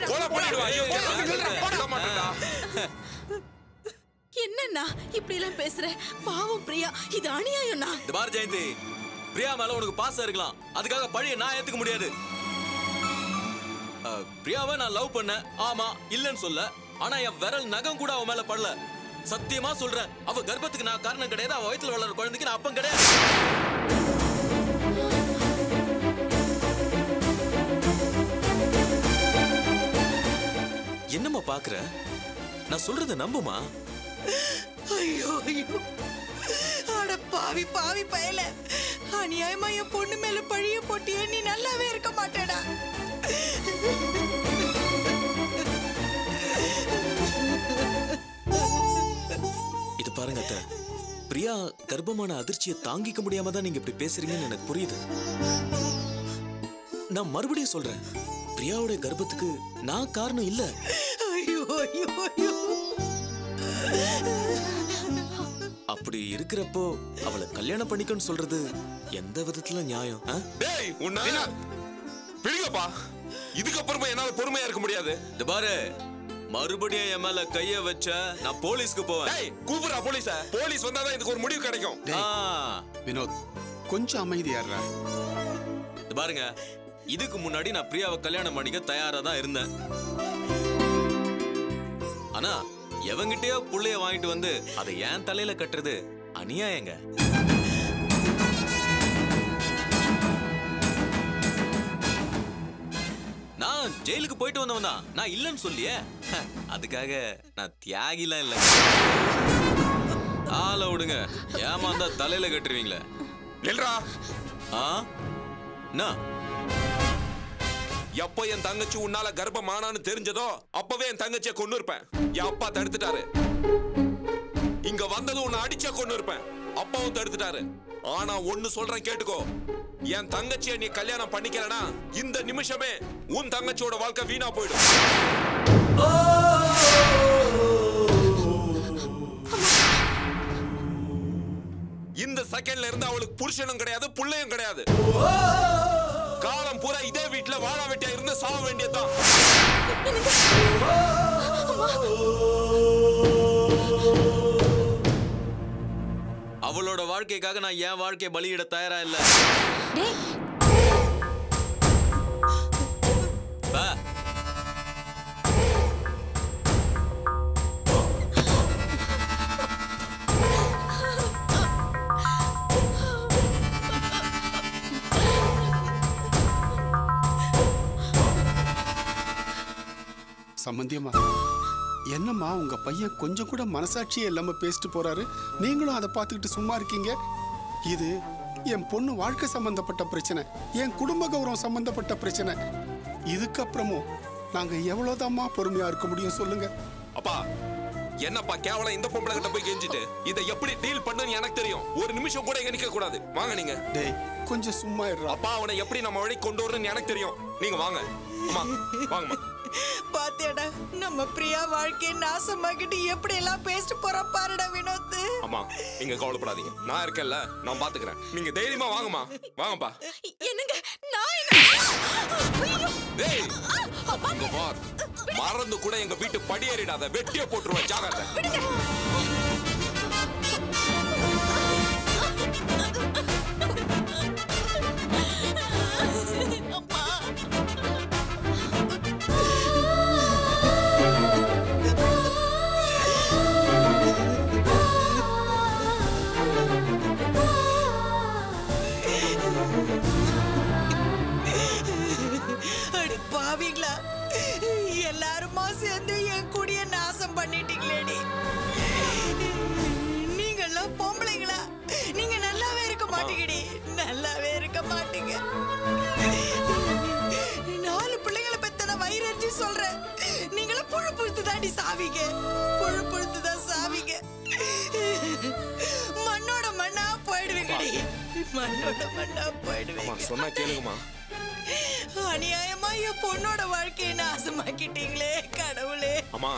கொலை பண்ணிடுவான் ஐயோ விட மாட்டேன்டா என்னண்ணா இப்படி எல்லாம் பேசுற பாவம் பிரியா இது அநியாயம்ண்ணா இந்த பார் ஜெயந்தி பிரியா மேல உனக்கு பாசம் இருக்கலாம் அதுக்காக பழிய நான் ஏத்துக்க முடியாது அஹ், பிரியாவை நான் லவ் பண்ணேன் ஆமா இல்லன்னு சொல்ல ஆனா என் விரல் நகம் கூட அவ மேல படல சத்தியமா சொல்றேன் அவ கர்ப்பத்துக்கு நான் காரணம் கிடையாது அவ வயித்துல வளர குழந்தைக்கு நான் அப்பம் கிடையாது என்னம்மா பாக்குற நான் சொல்றத நம்புமா ஐயோ ஐயோ அட பாவி பாவி பயல அநியாயமா என் பொண்ணு மேல பழிய போட்டியே நீ நல்லாவே இருக்க மாட்டேடா இது பாருங்க அத்தை பிரியா கர்ப்பமான அதிர்ச்சியை தாங்கிக்க முடியாம தான் நீங்க இப்படி பேசுறீங்கன்னு எனக்கு புரியுது நான் மறுபடியும் சொல்றேன் பிரியாவோட கர்ப்பத்துக்கு நான் காரணம் இல்ல ஐயோ ஐயோ ஐயோ அப்படி இருக்கிறப்போ அவளை கல்யாணம் பண்ணிக்கன்னு சொல்றது எந்த விதத்துல நியாயம் ஆ? டேய் உன்ன பிடிங்கப்பா இதுக்கப்புறமா என்னால பொறுமையா இருக்க முடியாது இந்த பாரு மறுபடியும் என் மேல கைய வச்ச நான் போலீஸ்க்கு போவேன் டேய் கூப்பிடுறா போலீஸ போலீஸ் வந்தாதான் இதுக்கு ஒரு முடிவு கிடைக்கும் ஆ, வினோத் கொஞ்சம் அமைதியாடுறா இது பாருங்க இதுக்கு முன்னாடி நான் பிரியாவை கல்யாணம் பண்ணிக்க தயாரா தான் இருந்தேன் ஆனா எவங்கிட்டயோ புள்ளைய வாங்கிட்டு வந்து அதை ஏன் தலையில கட்டுறது அநியாயங்க நான் ஜெயிலுக்கு போயிட்டு வந்தவன் தான் நான் இல்லைன்னு சொல்லியே ஹ, அதுக்காக நான் தியாகிலாம் இல்லை ஆளை விடுங்க ஏமாந்தா தலையில கட்டுருவீங்களே நில்றா ஆ என்ன எப்போ என் தங்கச்சி உன்னால கர்ப்பமானான்னு தெரிஞ்சதோ அப்பவே என் தங்கச்சியை கொண்டு இருப்பேன் என் அப்பா தடுத்துட்டாரு இங்க வந்ததும் உன்னை அடிச்சா கொண்டு இருப்பேன் அப்பாவும் தடுத்துட்டாரு ஆனா ஒண்ணு சொல்றேன் கேட்டுக்கோ என் தங்கச்சியை நீ கல்யாணம் பண்ணிக்கலனா இந்த நிமிஷமே உன் தங்கச்சியோட வாழ்க்கை வீணா போயிடும் இந்த செகண்ட்ல இருந்து அவளுக்கு புருஷனும் கிடையாது புள்ளையும் கிடையாது காலம் பூரா இதே வீட்டுல வாழா வெட்டியா இருந்து சாக வேண்டியதுதான் அவளோட வாழ்க்கைக்காக நான் என் வாழ்க்கையை பலியிட தயாரா இல்ல பா. சம்பந்தியம்மா என்னம்மா உங்க பையன் கொஞ்சம் கூட மனசாட்சியே இல்லாம பேசிட்டு போறாரு நீங்களும் அதை பார்த்துக்கிட்டு சும்மா இருக்கீங்க இது என் பொண்ணு வாழ்க்கை சம்பந்தப்பட்ட பிரச்சனை என் குடும்ப கௌரவம் சம்பந்தப்பட்ட பிரச்சனை இதுக்கப்புறமும் நாங்க எவ்வளவுதாம்மா பொறுமையா இருக்க முடியும் சொல்லுங்க அப்பா என்னப்பா கேவலம் இந்த பொம்பளை கிட்ட போய் கெஞ்சிட்டு இதை எப்படி டீல் பண்ணுன்னு எனக்கு தெரியும் ஒரு நிமிஷம் கூட இங்க நிக்க கூடாது வாங்க நீங்க டேய் கொஞ்சம் சும்மா இருடா அப்பா அவனை எப்படி நம்ம வழி கொண்டு வரணும்னு எனக்கு தெரியும் நீங்க வாங்க அம்மா வாங்கம்மா பாத்தியாடா நம்ம பிரியா வாழ்க்கையை நாசமாக்கிட்டு எப்படி எல்லாம் பேசிட்டு போறா பாருடா வினோத் அம்மா நீங்க கவலைப்படாதீங்க நான் இருக்கேன்ல நான் பாத்துக்கிறேன் நீங்க தைரியமா வாங்கம்மா வாங்கப்பா என்னங்க நான் என்ன ஐயோ! டேய் இங்க பார் மறந்து கூட எங்க வீட்டு படியேறிடாத வெட்டிய போட்டுருவேன் ஜாகிரதை அம்மா அடி பாவிங்களா எல்லாருமா சேர்ந்து என் குடிய நாசம் பண்ணிட்டீங்களேடி நீங்கெல்லாம் பொம்பளைங்களா நீங்க நல்லாவே இருக்க மாட்டீங்கடி நல்லாவே இருக்க மாட்டீங்க நாலு பிள்ளைங்களை பெத்தன வயிறறிஞ்சு சொல்றேன் நீங்களும் புழு புழுத்து தாண்டி சாவீங்க புழு புழுத்து தான் சாவீங்க மண்ணோட மண்ணா போயிடுவீங்கடி மண்ணோட மண்ணா அம்மா போயிடுவீங்க சொன்னா கேளுங்கம்மா அநியாயமா என் பொண்ணோட வாழ்க்கையை நாசமாக்கிட்டீங்களே கடவுளே அம்மா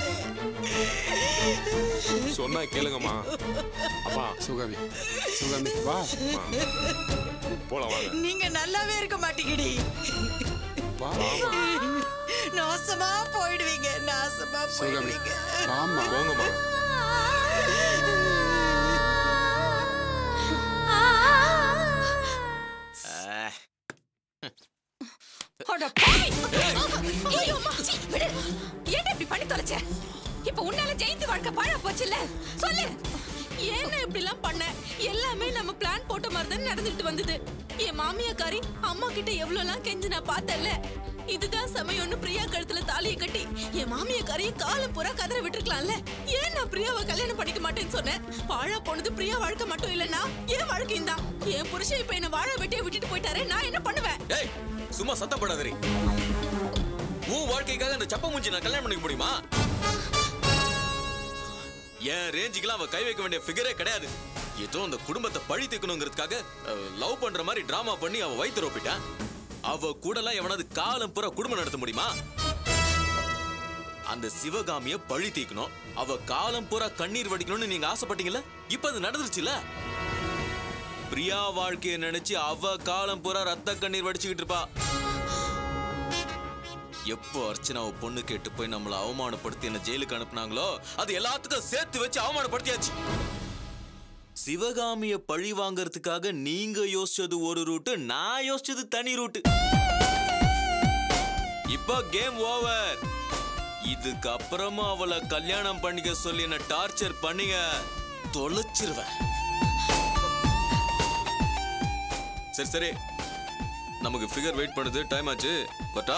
சொன்னா கேளுங்கம்மா அப்பா சுகாமி சுகாமி வா அம்மா. போலாம் வாங்க நீங்க நல்லாவே இருக்க மாட்டீங்கடி வா நாசமா போயிடுவீங்க நாசமா சிவகாமி போயிடுவீங்க வாம்மா போங்கம்மா அட பாவி! ஐயோ, அம்மா, சீ, விடு. ஏன்டா இப்படி பண்ணி தொலைச்ச? இப்ப உன்னால ஜெயந்தி வாழ்க்கை பாழா போச்சுல்ல சொல்லு ஏன்னா இப்படி எல்லாம் பண்ண எல்லாமே நம்ம பிளான் போட்ட மாதிரி தான் நடந்துட்டு வந்தது என் மாமியாக்காரி அம்மா கிட்ட எவ்வளவு எல்லாம் கெஞ்சு நான் பார்த்தேன்ல இதுதான் சமயம்னு பிரியா கழுத்துல தாலியை கட்டி என் மாமியாக்காரையும் காலம் பூரா கதற விட்டுருக்கலாம்ல ஏன் நான் பிரியாவை கல்யாணம் பண்ணிக்க மாட்டேன்னு சொன்னேன் வாழா போனது பிரியா வாழ்க்கை மட்டும் இல்லனா என் வாழ்க்கையும் தான் என் புருஷன் இப்ப என்ன வாழ வெட்டியே விட்டுட்டு போயிட்டாரு நான் என்ன பண்ணுவேன் ஏய் சும்மா சத்தம் போடாதரி உன் வாழ்க்கைக்காக அந்த சப்ப மூஞ்சி நான் கல்யாணம் பண்ணிக்க முடியுமா என் ரேஞ்சுக்கெல்லாம் அவ கை வைக்க வேண்டிய ஃபிகரே கிடையாது ஏதோ அந்த குடும்பத்தை பழி தீர்க்கணுங்கிறதுக்காக லவ் பண்ற மாதிரி டிராமா பண்ணி அவ வயிற்று ரோப்பிட்டான் அவ கூடலாம் எவனாவது காலம் பூரா குடும்பம் நடத்த முடியுமா அந்த சிவகாமிய பழி தீக்கணும் அவ காலம் பூரா கண்ணீர் வடிக்கணும்னு நீங்க ஆசைப்பட்டீங்கல்ல இப்ப அது நடந்துருச்சுல பிரியா வாழ்க்கைய நினைச்சு அவ காலம் பூரா ரத்த கண்ணீர் வடிச்சுக்கிட்டு இருப்பா எப்போ அர்ச்சனாவை பொண்ணு கேட்டு போய் நம்மள அவமானப்படுத்தி என்ன ஜெயிலுக்கு அனுப்புனாங்களோ அது எல்லாத்துக்கும் சேர்த்து வச்சு அவமானப்படுத்தியாச்சு சிவகாமிய பழி வாங்கறதுக்காக நீங்க யோசிச்சது ஒரு ரூட்டு நான் யோசிச்சது தனி ரூட்டு இப்போ கேம் ஓவர் இதுக்கப்புறமா அவளை கல்யாணம் பண்ணிக்க சொல்லி என்ன டார்ச்சர் பண்ணீங்க தொலைச்சிருவேன் சரி சரி நமக்கு ஃபிகர் வெயிட் பண்ணுது டைம் ஆச்சு பட்டா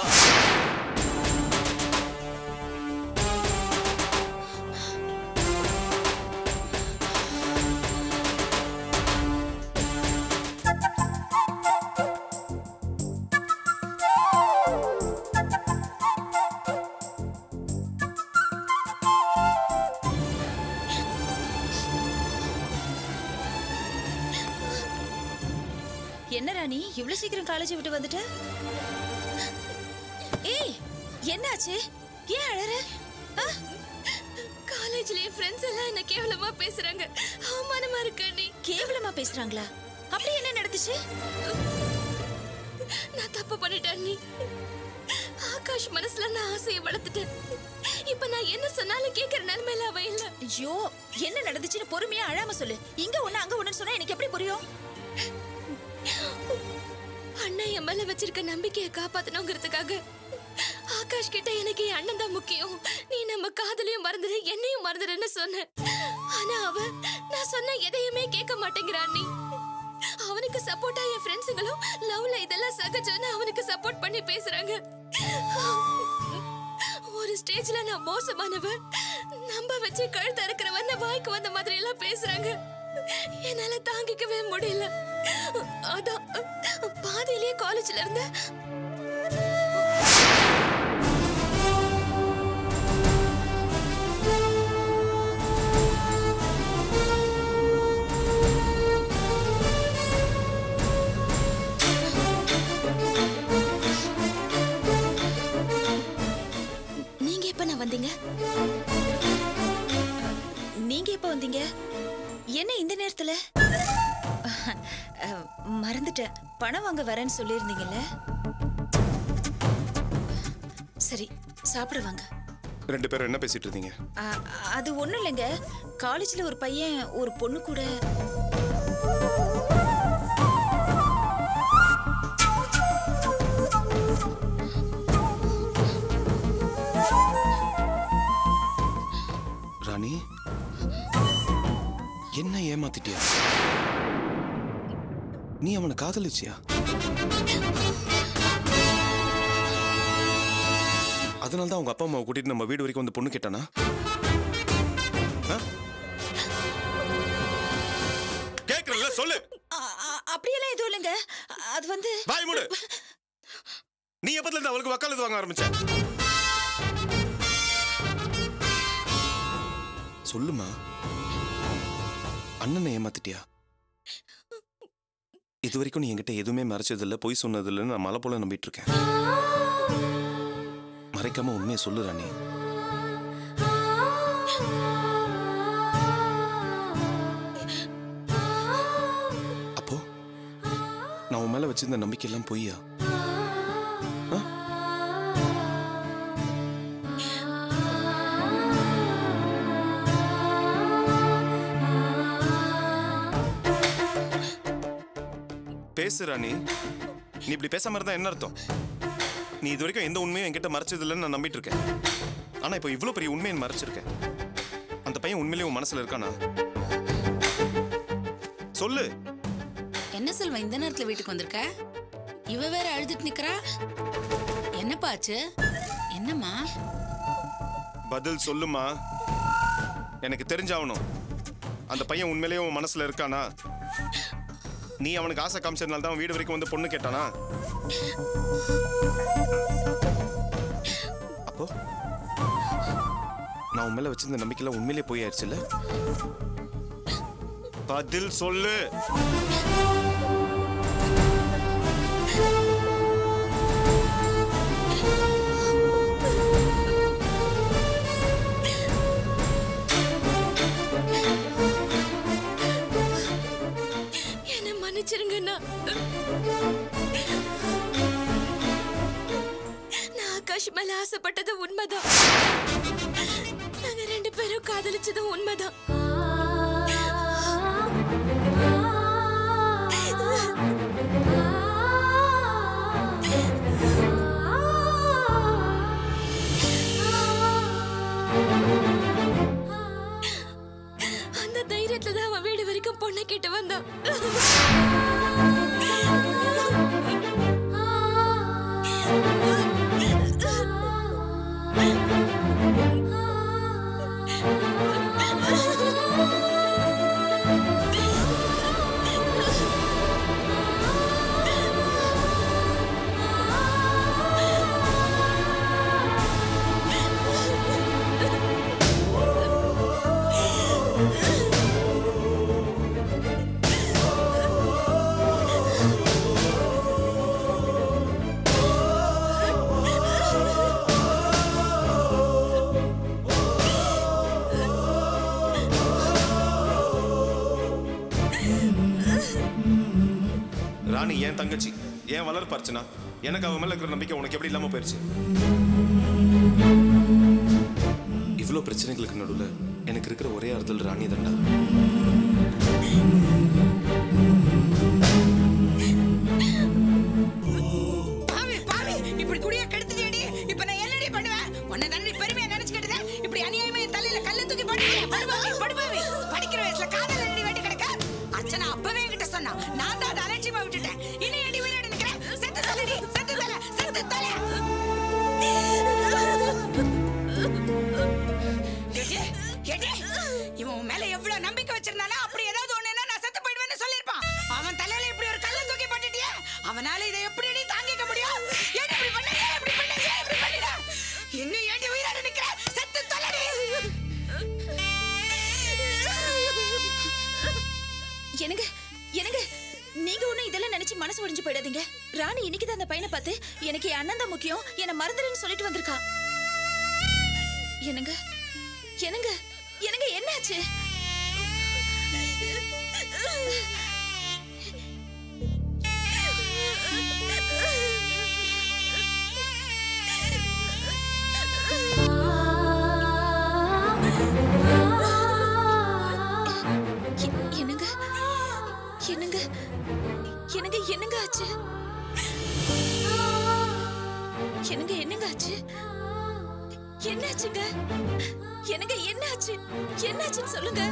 என்ன ராணி இவ்வளவு சீக்கிரம் காலேஜ் விட்டு வந்துட்ட ஏய் என்னாச்சு ஏன் அழற ஆ? காலேஜ்ல என் ஃப்ரெண்ட்ஸ் எல்லாம் என்ன கேவலமா பேசுறாங்க அவமானமா இருக்கு நீ கேவலமா பேசுறாங்களா அப்படி என்ன நடந்துச்சு நான் தப்பு பண்ணிட்டேன் நீ ஆகாஷ் மனசுல நான் ஆசையை வளர்த்துட்டேன் இப்ப நான் என்ன சொன்னாலும் கேக்குற நிலைமையில அவ இல்ல ஐயோ என்ன நடந்துச்சுன்னு பொறுமையா அழாம சொல்லு இங்க ஒண்ணு அங்க ஒண்ணுன்னு சொன்னா எனக்கு எப்படி புரியும் அண்ணன் என் மேல வச்சிருக்க நம்பிக்கையை காப்பாத்தணுங்கிறதுக்காக ஆகாஷ் கிட்ட எனக்கு என் அண்ணன் தான் முக்கியம் நீ நம்ம காதலையும் மறந்துடு என்னையும் மறந்துடுன்னு சொன்ன ஆனா அவ நான் சொன்ன எதையுமே கேட்க மாட்டேங்கிறான் நீ அவனுக்கு சப்போர்ட்டா என் ஃப்ரெண்ட்ஸுங்களும் லவ்ல இதெல்லாம் சகஜம்னு அவனுக்கு சப்போர்ட் பண்ணி பேசுறாங்க ஒரு ஸ்டேஜ்ல நான் மோசமானவ நம்ப வச்சு கழுத்து அறுக்கிறவன் வாய்க்கு வந்த மாதிரி எல்லாம் பேசுறாங்க என்னால தாங்கிக்கவே முடியல அதான் பாதியிலேயே காலேஜ்ல இருந்து நீங்க எப்ப நான் வந்தீங்க நீங்க எப்ப வந்தீங்க என்ன இந்த நேரத்துல அஹ், மறந்துட்டேன் பணம் வாங்க வரேன்னு சொல்லியிருந்தீங்கல்ல சரி சாப்பிட வாங்க ரெண்டு பேரும் என்ன பேசிட்டு இருந்தீங்க அ- அது ஒண்ணும் இல்லைங்க காலேஜ்ல ஒரு பையன் ஒரு பொண்ணு கூட ராணி என்ன ஏமாத்திட்டியா நீ அவனை காதலிச்சியா அதனால தான் உங்க அப்பா அம்மாவை கூட்டிட்டு நம்ம வீடு வரைக்கும் வந்து பொண்ணு கேட்டானா ஆ? கேக்குறல்ல சொல்லு அ- அ- அப்படியெல்லாம் எதுவும் இல்லைங்க அது வந்து வாய் மூடு நீ எப்பத்துல இருந்து அவளுக்கு வக்காலத்து வாங்க ஆரம்பிச்ச சொல்லுமா அண்ணனை ஏமாத்திட்டியா இது வரைக்கும் நீ என்கிட்ட எதுவுமே மறைச்சதில்ல பொய் சொன்னதில்லைன்னு நான் மலை போல நம்பிட்டு இருக்கேன் மறைக்காம உண்மையை சொல்லு ராணி அப்போ நான் உன் மேல வச்சிருந்த நம்பிக்கை எல்லாம் பொய்யா ஆ? பேசு ராணி நீ இப்படி பேசாம இருந்தா என்ன அர்த்தம் நீ இது வரைக்கும் எந்த உண்மையும் என்கிட்ட மறைச்சது இல்லைன்னு நான் நம்பிட்டு இருக்கேன் ஆனா இப்போ இவ்வளவு பெரிய உண்மையை மறைச்சிருக்கேன் அந்த பையன் உண்மையிலேயே உன் மனசுல இருக்கானா சொல்லு என்ன செல்வம் இந்த நேரத்துல வீட்டுக்கு வந்திருக்க இவ வேற அழுதுட்டு நிக்கிறா என்னப்பா ஆச்சு என்னம்மா பதில் சொல்லுமா எனக்கு தெரிஞ்சாகணும் அந்த பையன் உண்மையிலேயே உன் மனசுல இருக்கானா நீ அவனுக்கு ஆசை காமிச்சதுனால தான் வீடு வரைக்கும் வந்து பொண்ணு கேட்டானா அப்போ நான் உன் மேல வச்சிருந்த நம்பிக்கையில உண்மையிலேயே போய் ஆயிடுச்சுல்ல பதில் சொல்லு என்ன மன்னிச்சிருங்கண்ணா நான் ஆகாஷ் மேல ஆசைப்பட்டது உண்மைதான் நாங்க ரெண்டு பேரும் காதலிச்சதும் உண்மைதான் அந்த தைரியத்துல தான் அவன் வீடு வரைக்கும் பொண்ணை கேட்டு வந்தான் ராணி என் தங்கச்சி ஏன் வளர்ப்பு அர்ச்சனா எனக்கு அவன் மேல இருக்கிற நம்பிக்கை உனக்கு எப்படி இல்லாம போயிருச்சு இவ்வளோ பிரச்சனைகளுக்கு நடுவில் எனக்கு இருக்கிற ஒரே ஆறுதல் ராணி தண்டா பாவி பாவி இப்படி குடிய கெடுத்துட்டேடி இப்ப நான் என்னடி பண்ணுவேன் உன்னை தானே பெருமையா நினைச்சுக்கிட்டது இப்படி அநியாயமா என் தலையில கல்ல தூக்கி போடுவியா படுபாவி படுபாவி படிக்கிற வயசுல காதல் அடி வேண்டி கிடக்க அச்சனா அப்பவே என்கிட்ட சொன்னா நான் தான் அதை அலட்சியமா விட்டுட்டேன் இனி அடி விளையாடி நிக்கிறேன் செத்து தலைடி செத்து தலை செத்து தலை எடி, எடி, இவன் உன் மேல எவ்வளவு நம்பிக்கை வச்சிருந்தானோ அப்படி ஏதாவது ஒண்ணுன்னா நான் செத்து போயிடுவேன்னு சொல்லிருப்பான் அவன் தலையில இப்படி ஒரு கல்ல தூக்கி போட்டுட்டியே அவனால இதை எப்படி நீ தாங்கிக்க முடியும் ஏன் இப்படி பண்ண ஏன் இப்படி பண்ண ஏன் இப்படி பண்ணிட இன்னும் ஏண்டி உயிரோட நிக்கிற செத்து தொலைடி எனக்கு எனக்கு நீங்க ஒண்ணு இதெல்லாம் நினைச்சு மனசு ஒடிஞ்சு போயிடாதீங்க ராணி இன்னைக்கு தான் அந்த பையனை பார்த்து எனக்கு என் அண்ணன் தான் முக்கியம் என்ன மறந்துடுன்னு சொல்லிட்டு வந்திருக்கா என்னங்க என்னங்க என்னங்க என்னாச்சு எ- என்னங்க என்னங்க என்னங்க என்னங்க ஆச்சு என்னங்க என்னங்க ஆச்சு என்னாச்சுங்க என்னங்க என்னாச்சு என்னாச்சுன்னு சொல்லுங்க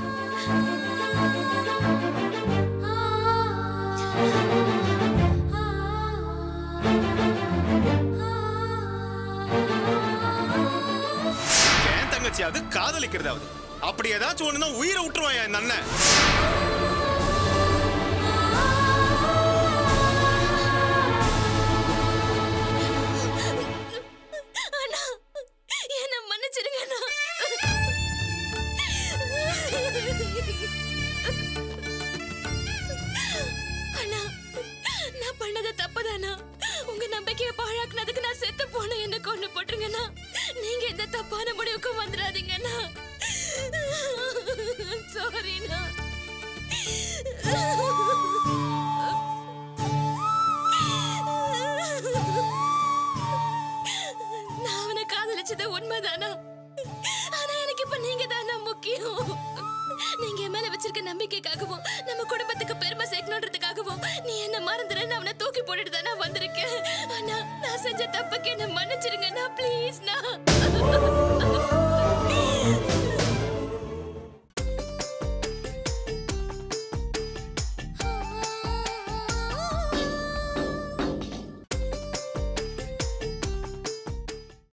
என் தங்கச்சியாவது காதலிக்கிறதாவது அப்படி ஏதாச்சும் ஒண்ணுனா உயிரை விட்டுருவான் என் அண்ணன் அண்ணா என்ன மன்னிச்சிடுங்க அண்ணா அண்ணா நான் பண்ணது தப்புதானா உங்க நம்பிக்கையை பாழாக்குனதுக்கு நான் செத்து போனேன் என்ன கொண்டு போட்டுருங்கண்ணா நீங்க எந்த தப்பான முடிவுக்கும் வந்துடாதீங்கண்ணா சாரிண்ணா நான் அவனை காதலிச்சது உண்மைதானா ஆனா எனக்கு இப்ப நீங்க தானா முக்கியம் நீங்க என் மேல வச்சிருக்க நம்பிக்கைக்காகவும் நம்ம குடும்பத்துக்கு பெருமை சேர்க்கணுன்றதுக்காகவும் நீ என்ன மறந்துடு நான் செஞ்ச தப்புக்கு என்ன மன்னிச்சிருங்கண்ணா ப்ளீஸ்ண்ணா